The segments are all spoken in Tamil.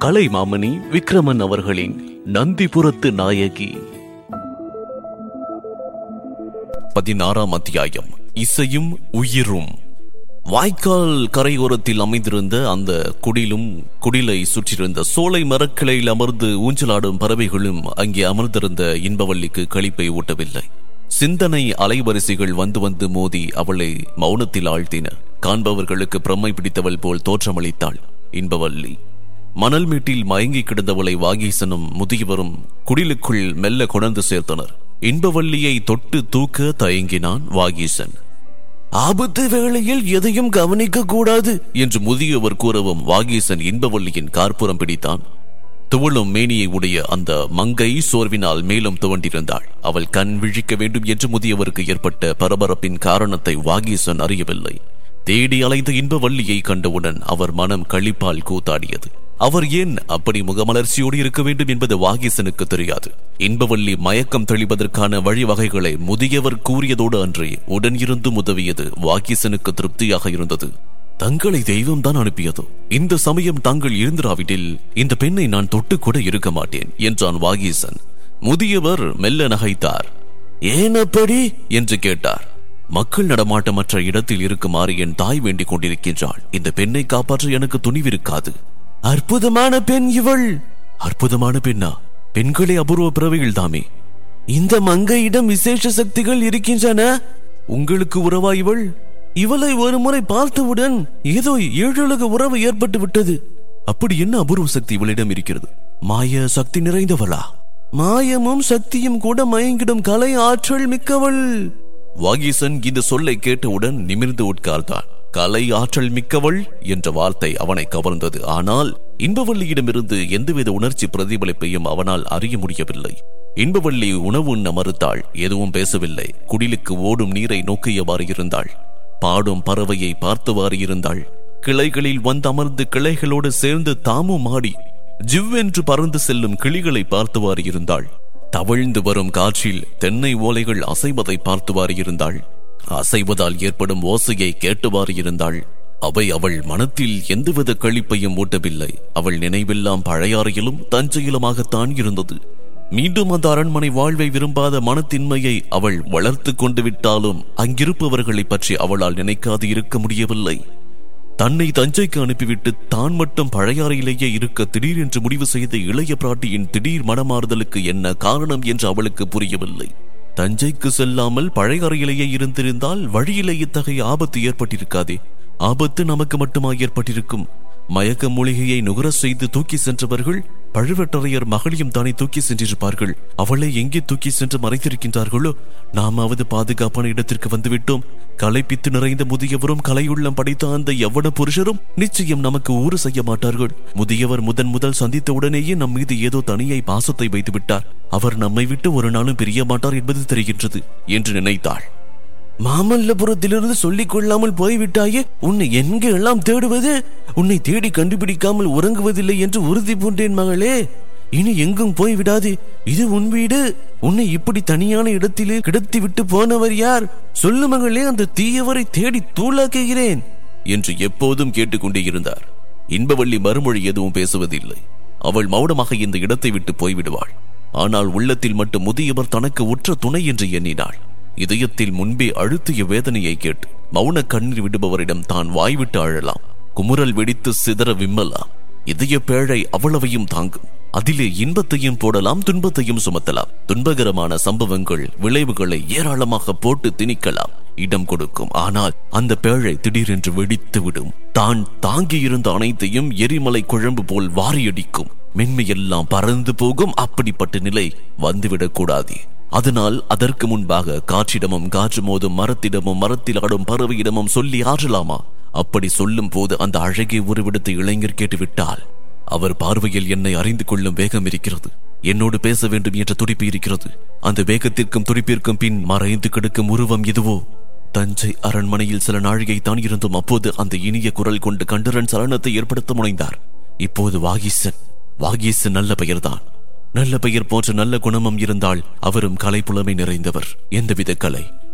கலைமாமணி விக்ரமன் அவர்களின் நந்திபுரத்து நாயகி பதினாறாம் அத்தியாயம் இசையும் உயிரும் வாய்க்கால் கரையோரத்தில் அமைந்திருந்த அந்த குடிலும் குடிலை சுற்றியிருந்த சோலை மரக்கிளையில் அமர்ந்து ஊஞ்சலாடும் பறவைகளும் அங்கே அமர்ந்திருந்த இன்பவல்லிக்கு களிப்பை ஊட்டவில்லை சிந்தனை அலைவரிசைகள் வந்து வந்து மோதி அவளை மௌனத்தில் ஆழ்த்தின காண்பவர்களுக்கு பிரம்மை பிடித்தவள் போல் தோற்றமளித்தாள் இன்பவல்லி மணல் மேட்டில் மயங்கி கிடந்தவளை வாகீசனும் முதியவரும் குடிலுக்குள் மெல்ல கொணர்ந்து சேர்த்தனர் இன்பவல்லியை தொட்டு தூக்க தயங்கினான் வாகீசன் ஆபத்து வேளையில் எதையும் கவனிக்க கூடாது என்று முதியவர் கூறவும் வாகீசன் இன்பவல்லியின் கார்ப்புறம் பிடித்தான் துவளும் மேனியை உடைய அந்த மங்கை சோர்வினால் மேலும் துவண்டிருந்தாள் அவள் கண் விழிக்க வேண்டும் என்று முதியவருக்கு ஏற்பட்ட பரபரப்பின் காரணத்தை வாகீசன் அறியவில்லை தேடி அலைந்த இன்பவல்லியை கண்டவுடன் அவர் மனம் களிப்பால் கூத்தாடியது அவர் ஏன் அப்படி முகமலர்ச்சியோடு இருக்க வேண்டும் என்பது வாகீசனுக்கு தெரியாது இன்பவல்லி மயக்கம் தெளிவதற்கான வழிவகைகளை முதியவர் கூறியதோடு அன்றி உடன் இருந்து உதவியது வாகீசனுக்கு திருப்தியாக இருந்தது தங்களை தெய்வம் தான் அனுப்பியதோ இந்த சமயம் தாங்கள் இருந்திராவிடில் இந்த பெண்ணை நான் தொட்டு கூட இருக்க மாட்டேன் என்றான் வாகீசன் முதியவர் மெல்ல நகைத்தார் ஏன் அப்படி என்று கேட்டார் மக்கள் நடமாட்டமற்ற இடத்தில் இருக்குமாறு என் தாய் வேண்டிக் கொண்டிருக்கின்றாள் இந்த பெண்ணை காப்பாற்ற எனக்கு துணிவிருக்காது அற்புதமான பெண் இவள் அற்புதமான பெண்ணா பெண்களே அபூர்வ பிறவைகள் தாமே இந்த மங்கையிடம் விசேஷ சக்திகள் இருக்கின்றன உங்களுக்கு உறவா இவள் இவளை ஒரு முறை பார்த்தவுடன் ஏதோ ஏழுலக உறவு ஏற்பட்டு விட்டது அப்படி என்ன அபூர்வ சக்தி இவளிடம் இருக்கிறது மாய சக்தி நிறைந்தவளா மாயமும் சக்தியும் கூட மயங்கிடும் கலை ஆற்றல் மிக்கவள் வாகீசன் இந்த சொல்லை கேட்டவுடன் நிமிர்ந்து உட்கார்ந்தான் கலை ஆற்றல் மிக்கவள் என்ற வார்த்தை அவனை கவர்ந்தது ஆனால் இன்பவல்லியிடமிருந்து எந்தவித உணர்ச்சி பிரதிபலிப்பையும் அவனால் அறிய முடியவில்லை இன்பவல்லி உணவு உண்ண மறுத்தாள் எதுவும் பேசவில்லை குடிலுக்கு ஓடும் நீரை நோக்கியவாறு இருந்தாள் பாடும் பறவையை பார்த்தவாறு இருந்தாள் கிளைகளில் வந்தமர்ந்து கிளைகளோடு சேர்ந்து தாமும் ஆடி ஜிவ்வென்று பறந்து செல்லும் கிளிகளை பார்த்தவாறு இருந்தாள் தவழ்ந்து வரும் காற்றில் தென்னை ஓலைகள் அசைவதை பார்த்தவாறு இருந்தாள் அசைவதால் ஏற்படும் ஓசையை கேட்டவாறு இருந்தாள் அவை அவள் மனத்தில் எந்தவித கழிப்பையும் ஊட்டவில்லை அவள் நினைவெல்லாம் பழையாறையிலும் தஞ்சையிலுமாகத்தான் இருந்தது மீண்டும் அந்த அரண்மனை வாழ்வை விரும்பாத மனத்தின்மையை அவள் வளர்த்து கொண்டு விட்டாலும் அங்கிருப்பவர்களை பற்றி அவளால் நினைக்காது இருக்க முடியவில்லை தன்னை தஞ்சைக்கு அனுப்பிவிட்டு தான் மட்டும் பழையாறையிலேயே இருக்க திடீரென்று முடிவு செய்த இளைய பிராட்டியின் திடீர் மனமாறுதலுக்கு என்ன காரணம் என்று அவளுக்கு புரியவில்லை தஞ்சைக்கு செல்லாமல் பழையாறையிலேயே இருந்திருந்தால் வழியிலே இத்தகைய ஆபத்து ஏற்பட்டிருக்காதே ஆபத்து நமக்கு மட்டுமா ஏற்பட்டிருக்கும் மயக்க மூலிகையை நுகர செய்து தூக்கி சென்றவர்கள் பழுவேட்டரையர் மகளையும் தானே தூக்கி சென்றிருப்பார்கள் அவளை எங்கே தூக்கி சென்று மறைத்திருக்கின்றார்களோ நாமாவது பாதுகாப்பான இடத்திற்கு வந்துவிட்டோம் களைப்பித்து நிறைந்த முதியவரும் கலையுள்ளம் படைத்த அந்த யவன புருஷரும் நிச்சயம் நமக்கு ஊறு செய்ய மாட்டார்கள் முதியவர் முதன் முதல் சந்தித்த உடனேயே நம் மீது ஏதோ தனியை பாசத்தை வைத்து விட்டார் அவர் நம்மை விட்டு ஒரு நாளும் பிரிய மாட்டார் என்பது தெரிகின்றது என்று நினைத்தாள் மாமல்லபுரத்திலிருந்து சொல்லிக் கொள்ளாமல் போய்விட்டாயே உன்னை எங்கே எல்லாம் தேடுவது உன்னை தேடி கண்டுபிடிக்காமல் உறங்குவதில்லை என்று உறுதி பூண்டேன் மகளே இனி எங்கும் போய் விடாது இது உன் வீடு உன்னை இப்படி தனியான இடத்திலே கிடத்தி விட்டு போனவர் யார் சொல்லு மகளே அந்த தீயவரை தேடி தூளாக்குகிறேன் என்று எப்போதும் கேட்டுக்கொண்டே இருந்தார் இன்பவள்ளி மறுமொழி எதுவும் பேசுவதில்லை அவள் மௌனமாக இந்த இடத்தை விட்டு போய்விடுவாள் ஆனால் உள்ளத்தில் மட்டும் முதியவர் தனக்கு உற்ற துணை என்று எண்ணினாள் இதயத்தில் முன்பே அழுத்திய வேதனையை கேட்டு மௌன கண்ணீர் விடுபவரிடம் தான் வாய்விட்டு அழலாம் குமுறல் வெடித்து சிதற விம்மலாம் இதய பேழை அவ்வளவையும் தாங்கும் அதிலே இன்பத்தையும் போடலாம் துன்பத்தையும் சுமத்தலாம் துன்பகரமான சம்பவங்கள் விளைவுகளை ஏராளமாக போட்டு திணிக்கலாம் இடம் கொடுக்கும் ஆனால் அந்த பேழை திடீரென்று வெடித்து விடும் தான் தாங்கியிருந்த அனைத்தையும் எரிமலை குழம்பு போல் வாரியடிக்கும் மென்மையெல்லாம் பறந்து போகும் அப்படிப்பட்ட நிலை வந்துவிடக் கூடாது அதனால் அதற்கு முன்பாக காற்றிடமும் காற்று மோதும் மரத்திடமும் மரத்தில் ஆடும் பறவையிடமும் சொல்லி ஆற்றலாமா அப்படி சொல்லும் போது அந்த அழகிய உருவிடத்தை இளைஞர் கேட்டுவிட்டால் அவர் பார்வையில் என்னை அறிந்து கொள்ளும் வேகம் இருக்கிறது என்னோடு பேச வேண்டும் என்ற துடிப்பு இருக்கிறது அந்த வேகத்திற்கும் துடிப்பிற்கும் பின் மறைந்து கிடக்கும் உருவம் எதுவோ தஞ்சை அரண்மனையில் சில நாழிகை தான் இருந்தும் அப்போது அந்த இனிய குரல் கொண்டு கண்டரன் சலனத்தை ஏற்படுத்த முனைந்தார் இப்போது வாகீசன் வாகீசன் நல்ல பெயர்தான் நல்ல பெயர் போன்ற நல்ல குணமும் இருந்தால் அவரும் கலை புலமை நிறைந்தவர் எந்தவித கலை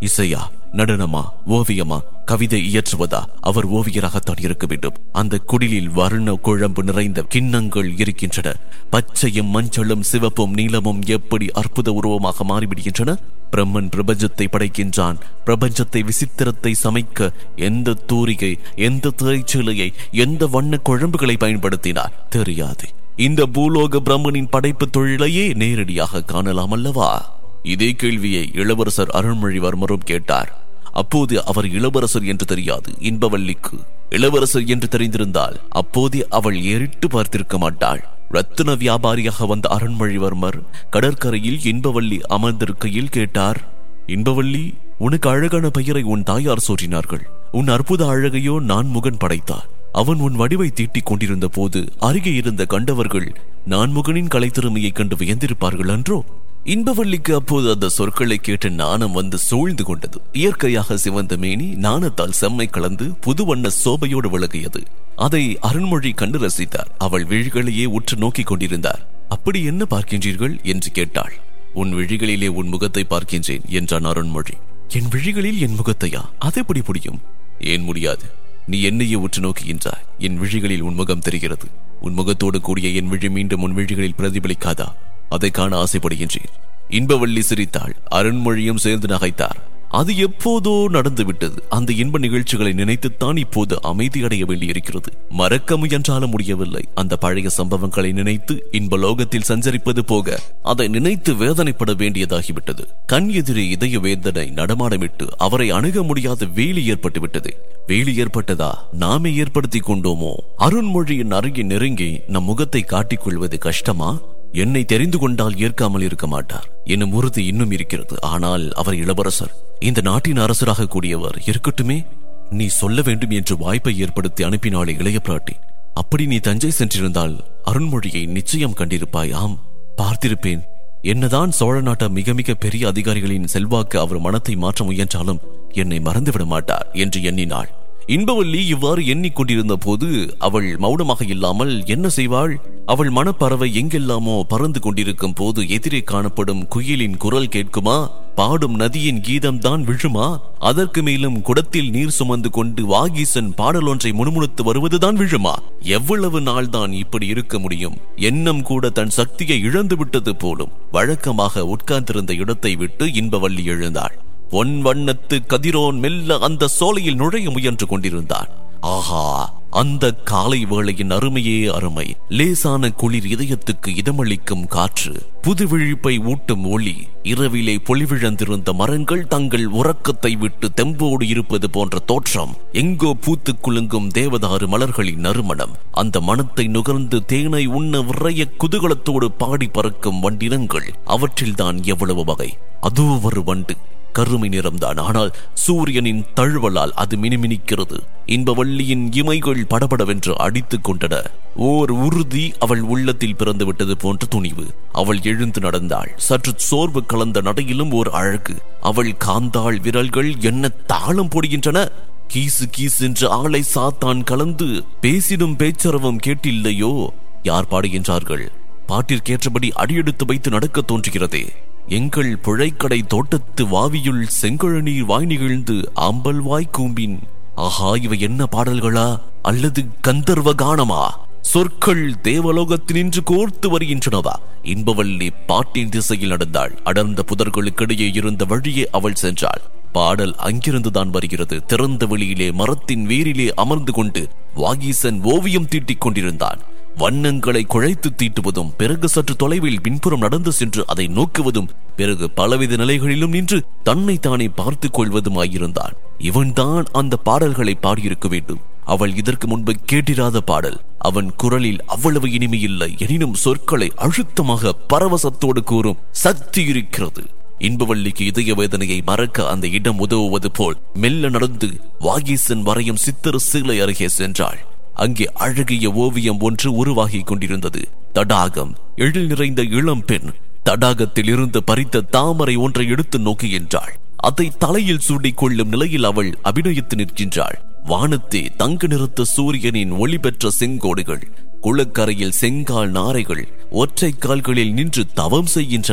இசையா நடனமா ஓவியமா கவிதை இயற்றுவதா அவர் ஓவியராகத்தான் இருக்க வேண்டும் அந்த குடிலில் வர்ண குழம்பு நிறைந்த கிண்ணங்கள் இருக்கின்றன பச்சையும் மஞ்சளும் சிவப்பும் நீலமும் எப்படி அற்புத உருவமாக மாறிவிடுகின்றன பிரம்மன் பிரபஞ்சத்தை படைக்கின்றான் பிரபஞ்சத்தை விசித்திரத்தை சமைக்க எந்த தூரிகை எந்த திரைச்சீலையை எந்த வண்ண குழம்புகளை பயன்படுத்தினார் தெரியாது இந்த பூலோக பிரம்மனின் படைப்பு தொழிலையே நேரடியாக காணலாம் அல்லவா இதே கேள்வியை இளவரசர் அருள்மொழிவர்மரும் கேட்டார் அப்போது அவர் இளவரசர் என்று தெரியாது இன்பவல்லிக்கு இளவரசர் என்று தெரிந்திருந்தால் அப்போதே அவள் ஏறிட்டு பார்த்திருக்க மாட்டாள் ரத்தின வியாபாரியாக வந்த அருண்மொழிவர்மர் கடற்கரையில் இன்பவல்லி அமர்ந்திருக்கையில் கேட்டார் இன்பவல்லி உனக்கு அழகான பெயரை உன் தாயார் சூட்டினார்கள் உன் அற்புத அழகையோ நான் முகன் படைத்தார் அவன் உன் வடிவை தீட்டிக் கொண்டிருந்த போது அருகே இருந்த கண்டவர்கள் நான்முகனின் கலைத்திறமையைக் கண்டு வியந்திருப்பார்கள் அன்றோ இன்பவல்லிக்கு அப்போது அந்த சொற்களை கேட்டு நாணம் வந்து சூழ்ந்து கொண்டது இயற்கையாக சிவந்த மேனி நாணத்தால் செம்மை கலந்து புது வண்ண சோபையோடு விலகியது அதை அருண்மொழி கண்டு ரசித்தார் அவள் விழிகளையே உற்று நோக்கிக் கொண்டிருந்தார் அப்படி என்ன பார்க்கின்றீர்கள் என்று கேட்டாள் உன் விழிகளிலே உன் முகத்தை பார்க்கின்றேன் என்றான் அருண்மொழி என் விழிகளில் என் முகத்தையா அது எப்படி முடியும் ஏன் முடியாது நீ என்னையே உற்று நோக்குகின்றாய் என் விழிகளில் உன் முகம் தெரிகிறது உன் முகத்தோடு கூடிய என் விழி மீண்டும் உன் விழிகளில் பிரதிபலிக்காதா அதை காண ஆசைப்படுகின்றேன் இன்பவள்ளி சிரித்தாள் அருண்மொழியும் சேர்ந்து நகைத்தார் அது எப்போதோ நடந்து விட்டது அந்த இன்ப நிகழ்ச்சிகளை நினைத்துத்தான் இப்போது அமைதியடைய வேண்டியிருக்கிறது மறக்க முயன்றாலும் முடியவில்லை அந்த பழைய சம்பவங்களை நினைத்து இன்ப லோகத்தில் சஞ்சரிப்பது போக அதை நினைத்து வேதனைப்பட வேண்டியதாகிவிட்டது கண் எதிரே இதய வேதனை நடமாடமிட்டு அவரை அணுக முடியாத வேலி ஏற்பட்டு விட்டது வேலி ஏற்பட்டதா நாமே ஏற்படுத்திக் கொண்டோமோ அருண்மொழியின் அருகே நெருங்கி நம் முகத்தை காட்டிக் கொள்வது கஷ்டமா என்னை தெரிந்து கொண்டால் ஏற்காமல் இருக்க மாட்டார் என்னும் உறுதி இன்னும் இருக்கிறது ஆனால் அவர் இளவரசர் இந்த நாட்டின் அரசராக கூடியவர் இருக்கட்டுமே நீ சொல்ல வேண்டும் என்று வாய்ப்பை ஏற்படுத்தி அனுப்பினாளே இளைய பிராட்டி அப்படி நீ தஞ்சை சென்றிருந்தால் அருண்மொழியை நிச்சயம் கண்டிருப்பாய் ஆம் பார்த்திருப்பேன் என்னதான் சோழ நாட்ட மிக மிக பெரிய அதிகாரிகளின் செல்வாக்கு அவர் மனத்தை மாற்ற முயன்றாலும் என்னை மறந்துவிட மாட்டார் என்று எண்ணினாள் இன்பவல்லி இவ்வாறு எண்ணிக்கொண்டிருந்த போது அவள் மௌனமாக இல்லாமல் என்ன செய்வாள் அவள் மனப்பறவை எங்கெல்லாமோ பறந்து கொண்டிருக்கும் போது எதிரே காணப்படும் குயிலின் குரல் கேட்குமா பாடும் நதியின் கீதம் தான் விழுமா அதற்கு மேலும் குடத்தில் நீர் சுமந்து கொண்டு வாகீசன் பாடலொன்றை முணுமுணுத்து வருவதுதான் விழுமா எவ்வளவு நாள் தான் இப்படி இருக்க முடியும் எண்ணம் கூட தன் சக்தியை இழந்து விட்டது போலும் வழக்கமாக உட்கார்ந்திருந்த இடத்தை விட்டு இன்பவல்லி எழுந்தாள் பொன் வண்ணத்து கதிரோன் மெல்ல அந்த சோலையில் நுழைய முயன்று கொண்டிருந்தான் ஆஹா அந்த காலை வேளையின் அருமையே அருமை லேசான குளிர் இதயத்துக்கு இதமளிக்கும் காற்று புது விழிப்பை ஊட்டும் ஒளி இரவிலே பொலிவிழந்திருந்த மரங்கள் தங்கள் உறக்கத்தை விட்டு தெம்போடு இருப்பது போன்ற தோற்றம் எங்கோ பூத்து குலுங்கும் தேவதாறு மலர்களின் நறுமணம் அந்த மனத்தை நுகர்ந்து தேனை உண்ண விரைய குதூகலத்தோடு பாடி பறக்கும் வண்டினங்கள் அவற்றில்தான் எவ்வளவு வகை அதோ ஒரு வண்டு கருமை நிறம்தான் ஆனால் சூரியனின் தழுவலால் அது மினுமினிக்கிறது இன்பவள்ளியின் இமைகள் படபடவென்று அடித்துக் கொண்டன ஓர் உறுதி அவள் உள்ளத்தில் பிறந்து விட்டது போன்ற துணிவு அவள் எழுந்து நடந்தாள் சற்று சோர்வு கலந்த நடையிலும் ஓர் அழகு அவள் காந்தாள் விரல்கள் என்ன தாளம் போடுகின்றன கீசு கீசு என்று ஆளை சாத்தான் கலந்து பேசிடும் பேச்சரவம் கேட்டில்லையோ யார் பாடுகின்றார்கள் பாட்டிற்கேற்றபடி அடியெடுத்து வைத்து நடக்க தோன்றுகிறதே எங்கள் புழைக்கடை தோட்டத்து வாவியுள் செங்கழநீர் வாய் நிகழ்ந்து ஆம்பல் வாய் கூம்பின் ஆஹா இவை என்ன பாடல்களா அல்லது கந்தர்வ கானமா சொற்கள் தேவலோகத்தினின்று கோர்த்து வருகின்றனவா இன்பவல்லி பாட்டின் திசையில் நடந்தாள் அடர்ந்த புதர்களுக்கிடையே இருந்த வழியே அவள் சென்றாள் பாடல் அங்கிருந்துதான் வருகிறது திறந்த வெளியிலே மரத்தின் வேரிலே அமர்ந்து கொண்டு வாகீசன் ஓவியம் தீட்டிக் கொண்டிருந்தான் வண்ணங்களை குழைத்து தீட்டுவதும் பிறகு சற்று தொலைவில் பின்புறம் நடந்து சென்று அதை நோக்குவதும் பிறகு பலவித நிலைகளிலும் நின்று தன்னை தானே பார்த்துக் கொள்வதுமாயிருந்தான் இவன்தான் அந்த பாடல்களை பாடியிருக்க வேண்டும் அவள் இதற்கு முன்பு கேட்டிராத பாடல் அவன் குரலில் அவ்வளவு இனிமையில்லை எனினும் சொற்களை அழுத்தமாக பரவசத்தோடு கூறும் சக்தி இருக்கிறது இன்பவல்லிக்கு இதய வேதனையை மறக்க அந்த இடம் உதவுவது போல் மெல்ல நடந்து வாகீசன் வரையும் சித்திர சீலை அருகே சென்றாள் அங்கே அழகிய ஓவியம் ஒன்று உருவாகிக் கொண்டிருந்தது தடாகம் எழில் நிறைந்த இளம் பெண் தடாகத்தில் இருந்து பறித்த தாமரை ஒன்றை எடுத்து நோக்குகின்றாள் அதை தலையில் சூடிக் கொள்ளும் நிலையில் அவள் அபிநயித்து நிற்கின்றாள் வானத்தே தங்க நிறத்த சூரியனின் ஒளி பெற்ற செங்கோடுகள் குளக்கரையில் செங்கால் நாரைகள் ஒற்றை கால்களில் நின்று தவம் செய்கின்றன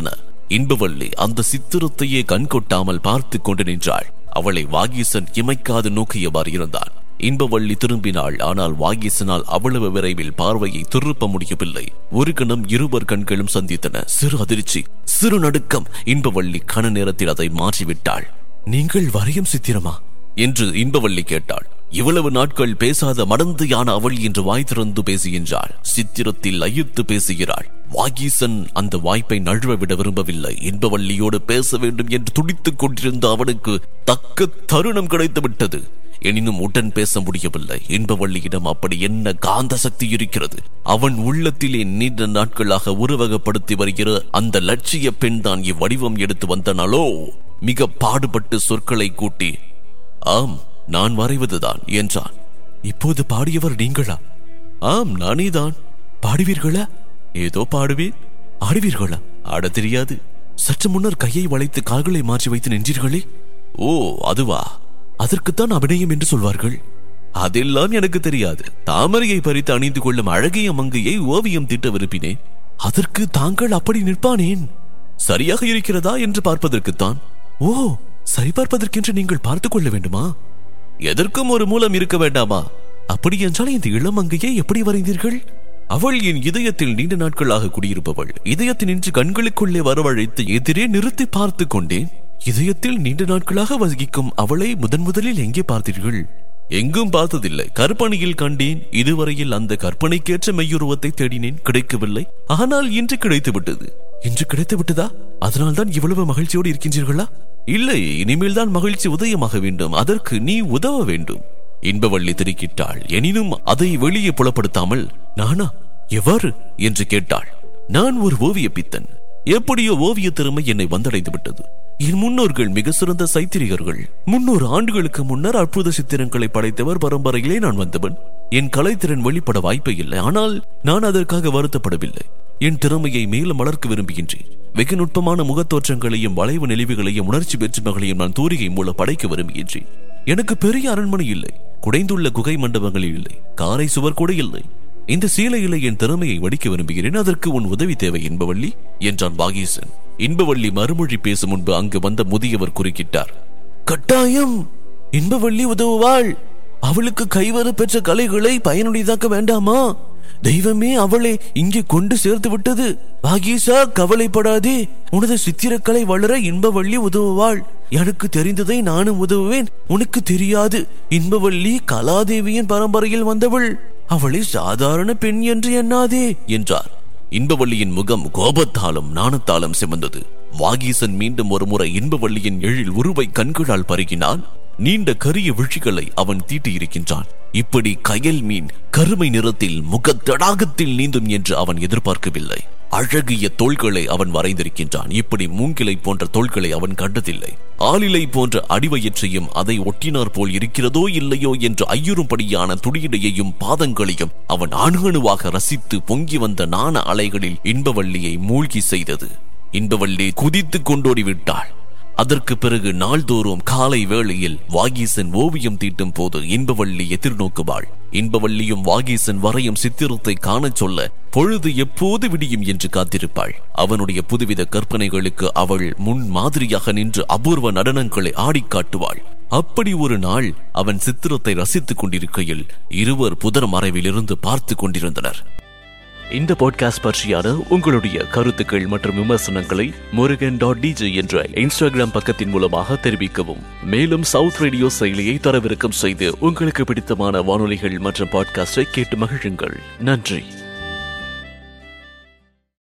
இன்பவள்ளி அந்த சித்திரத்தையே கண்கொட்டாமல் பார்த்து கொண்டு நின்றாள் அவளை வாகீசன் இமைக்காது நோக்கியவாறு இருந்தான் இன்பவள்ளி திரும்பினாள் ஆனால் வாகீசனால் அவ்வளவு விரைவில் பார்வையை திருப்ப முடியவில்லை ஒரு கணம் இருவர் கண்களும் சந்தித்தன சிறு அதிர்ச்சி சிறு நடுக்கம் இன்பவள்ளி கன நேரத்தில் அதை மாற்றிவிட்டாள் நீங்கள் வரையும் சித்திரமா என்று இன்பவள்ளி கேட்டாள் இவ்வளவு நாட்கள் பேசாத மடந்து யான அவள் என்று வாய் திறந்து பேசுகின்றாள் சித்திரத்தில் லயித்து பேசுகிறாள் வாகீசன் அந்த வாய்ப்பை நழுவ விட விரும்பவில்லை இன்பவள்ளியோடு பேச வேண்டும் என்று துடித்துக் கொண்டிருந்த அவனுக்கு தக்க தருணம் கிடைத்து விட்டது எனினும் உடன் பேச முடியவில்லை இன்பவள்ளியிடம் அப்படி என்ன காந்த சக்தி இருக்கிறது அவன் உள்ளத்திலே நீண்ட நாட்களாக உருவகப்படுத்தி வருகிற அந்த லட்சிய பெண் தான் இவ்வடிவம் எடுத்து வந்தனாலோ மிக பாடுபட்டு சொற்களை கூட்டி ஆம் நான் வரைவதுதான் என்றான் இப்போது பாடியவர் நீங்களா ஆம் நானேதான் பாடுவீர்களா ஏதோ பாடுவேன் ஆடுவீர்களா ஆடத் தெரியாது சற்று முன்னர் கையை வளைத்து கால்களை மாற்றி வைத்து நின்றீர்களே ஓ அதுவா அதற்குத்தான் அபிநயம் என்று சொல்வார்கள் அதெல்லாம் எனக்கு தெரியாது தாமரையை பறித்து அணிந்து கொள்ளும் அழகிய மங்கையை ஓவியம் தீட்ட விரும்பினேன் அதற்கு தாங்கள் அப்படி நிற்பானேன் சரியாக இருக்கிறதா என்று பார்ப்பதற்குத்தான் ஓ சரிபார்ப்பதற்கென்று நீங்கள் பார்த்துக் கொள்ள வேண்டுமா எதற்கும் ஒரு மூலம் இருக்க வேண்டாமா அப்படி என்றால் இந்த இளமங்கையை எப்படி வரைந்தீர்கள் அவள் என் இதயத்தில் நீண்ட நாட்களாக குடியிருப்பவள் இதயத்தினின்று கண்களுக்குள்ளே வரவழைத்து எதிரே நிறுத்தி பார்த்து கொண்டேன் இதயத்தில் நீண்ட நாட்களாக வசிக்கும் அவளை முதன் முதலில் எங்கே பார்த்தீர்கள் எங்கும் பார்த்ததில்லை கற்பனையில் கண்டேன் இதுவரையில் அந்த கற்பனைக்கேற்ற மெய்யுருவத்தை தேடினேன் கிடைக்கவில்லை ஆனால் இன்று கிடைத்து விட்டது இன்று கிடைத்து விட்டதா அதனால்தான் இவ்வளவு மகிழ்ச்சியோடு இருக்கின்றீர்களா இல்லை இனிமேல் தான் மகிழ்ச்சி உதயமாக வேண்டும் அதற்கு நீ உதவ வேண்டும் இன்பவள்ளி திருக்கிட்டாள் எனினும் அதை வெளியே புலப்படுத்தாமல் நானா எவ்வாறு என்று கேட்டாள் நான் ஒரு ஓவிய பித்தன் எப்படியோ ஓவிய திறமை என்னை வந்தடைந்து விட்டது என் முன்னோர்கள் மிக சிறந்த சைத்திரிகர்கள் முன்னூறு ஆண்டுகளுக்கு முன்னர் அற்புத சித்திரங்களை படைத்தவர் பரம்பரையிலே நான் வந்தவன் என் கலைத்திறன் வெளிப்பட வாய்ப்பே இல்லை ஆனால் நான் அதற்காக வருத்தப்படவில்லை என் திறமையை மேலும் வளர்க்க விரும்புகின்றேன் வெகு நுட்பமான முகத்தோற்றங்களையும் வளைவு நெளிவுகளையும் உணர்ச்சி வெற்றுமைகளையும் நான் தூரிகை மூலம் படைக்க விரும்புகின்றேன் எனக்கு பெரிய அரண்மனை இல்லை குடைந்துள்ள குகை மண்டபங்களில் இல்லை காரை சுவர் கூட இல்லை இந்த சீலையில என் திறமையை வடிக்க விரும்புகிறேன் அதற்கு உன் உதவி தேவை என்பவள்ளி என்றான் வாகீசன் இன்பவள்ளி மறுமொழி பேசும் முன்பு அங்கு வந்த முதியவர் குறுக்கிட்டார் கட்டாயம் இன்பவள்ளி உதவுவாள் அவளுக்கு கைவரு பெற்ற கலைகளை பயனுடையதாக்க வேண்டாமா தெய்வமே அவளை இங்கே கொண்டு சேர்த்து விட்டது வாகீசா கவலைப்படாதே உனது சித்திரக்கலை வளர இன்பவள்ளி உதவுவாள் எனக்கு தெரிந்ததை நானும் உதவுவேன் உனக்கு தெரியாது இன்பவள்ளி கலாதேவியின் பரம்பரையில் வந்தவள் அவளை சாதாரண பெண் என்று எண்ணாதே என்றார் இன்பவள்ளியின் முகம் கோபத்தாலும் நாணத்தாலும் சிவந்தது வாகீசன் மீண்டும் ஒருமுறை இன்பவள்ளியின் எழில் உருவை கண்களால் பருகினான் நீண்ட கரிய விழிகளை அவன் தீட்டியிருக்கின்றான் இப்படி கயல் மீன் கருமை நிறத்தில் முகத்தடாகத்தில் நீந்தும் என்று அவன் எதிர்பார்க்கவில்லை அழகிய தோள்களை அவன் வரைந்திருக்கின்றான் இப்படி மூங்கிலை போன்ற தோள்களை அவன் கண்டதில்லை ஆளிலை போன்ற அடிவயிற்றையும் அதை ஒட்டினார் போல் இருக்கிறதோ இல்லையோ என்று ஐயுறும்படியான துடியிடையையும் பாதங்களையும் அவன் அணுகணுவாக ரசித்து பொங்கி வந்த நாண அலைகளில் இன்பவள்ளியை மூழ்கி செய்தது இன்பவள்ளி குதித்து கொண்டோடி விட்டாள் அதற்கு பிறகு நாள்தோறும் காலை வேளையில் வாகீசன் ஓவியம் தீட்டும் போது இன்பவள்ளி எதிர்நோக்குவாள் இன்பவள்ளியும் வாகீசன் வரையும் சித்திரத்தை காணச் சொல்ல பொழுது எப்போது விடியும் என்று காத்திருப்பாள் அவனுடைய புதுவித கற்பனைகளுக்கு அவள் முன் மாதிரியாக நின்று அபூர்வ நடனங்களை ஆடிக் காட்டுவாள் அப்படி ஒரு நாள் அவன் சித்திரத்தை ரசித்துக் கொண்டிருக்கையில் இருவர் புதர் மறைவிலிருந்து பார்த்து கொண்டிருந்தனர் இந்த பாட்காஸ்ட் பற்றியான உங்களுடைய கருத்துக்கள் மற்றும் விமர்சனங்களை முருகன் டாட் டிஜே என்ற இன்ஸ்டாகிராம் பக்கத்தின் மூலமாக தெரிவிக்கவும் மேலும் சவுத் ரேடியோ செயலியை தரவிறக்கம் செய்து உங்களுக்கு பிடித்தமான வானொலிகள் மற்றும் பாட்காஸ்டை கேட்டு மகிழுங்கள் நன்றி